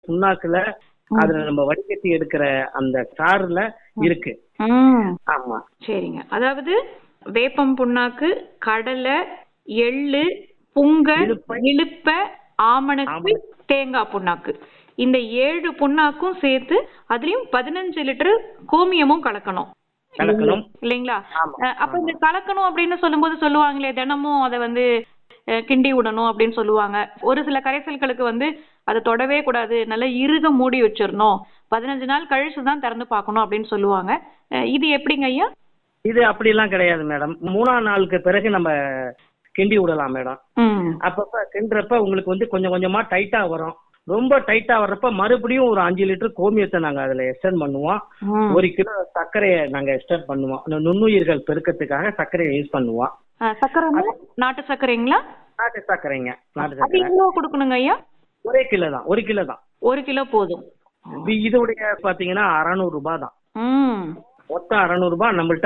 புண்ணாக்குல அதுல நம்ம வடிகட்டி எடுக்கிற அந்த சாறுல இருக்கு ம் ஆமா சரிங்க அதாவது வேப்பம் புண்ணாக்கு கடலை எள்ளு புங்க இலுப்பை. இழுப்ப ஆமணக்கு தேங்காய் புண்ணாக்கு இந்த ஏழு புண்ணாக்கும் சேர்த்து அதுலயும் பதினஞ்சு லிட்டர் கோமியமும் கலக்கணும் கலக்கணும் இல்லைங்களா ஆமா, அஹ் அப்ப இந்த கலக்கணும் அப்படின்னு சொல்லும்போது சொல்லுவாங்களே தினமும் அதை வந்து அஹ், கிண்டி விடணும் அப்படின்னு சொல்லுவாங்க ஒரு சில கரைசல்களுக்கு வந்து அதை தொடவே கூடாது நல்லா இறுக மூடி வச்சிடணும் பதினஞ்சு நாள் கழிச்சு தான் திறந்து பார்க்கணும் அப்படின்னு சொல்லுவாங்க அஹ், இது எப்படிங்க ஐயா இது அப்படிலாம் கிடையாது மேடம் மூணாம் நாளுக்கு பிறகு நம்ம கிண்டி விடலாம் மேடம் ம் அப்பப்ப கிண்டுறப்ப உங்களுக்கு வந்து கொஞ்சம் கொஞ்சமா டைட்டா வரும் ரொம்ப டைட்டா வர்றப்ப மறுபடியும் ஒரு அஞ்சு லிட்டர் கோமியத்தை நாங்க அதுல எக்ஸ்டெண்ட் பண்ணுவோம் ம். ஒரு கிலோ சர்க்கரையை நாங்க எக்ஸ்டெண்ட் பண்ணுவோம் இந்த நுண்ணுயிர்கள் பெருக்கத்துக்காக சர்க்கரையை யூஸ் பண்ணுவோம் அஹ், சக்கரைன்னா நாட்டு சர்க்கரைங்களா நாட்டு சர்க்கரைங்க நாட்டு அது சர்க்கரை எவ்வளவு கொடுக்கணுங்க ஐயா ஒரே கிலோ தான் ஒரு கிலோ தான் ஒரு கிலோ போதும் இது இதோடைய பாத்தீங்கன்னா அறநூறு ரூபாய் தான் ம் மொத்தம் அறநூறு ரூபாய் நம்மள்ட்ட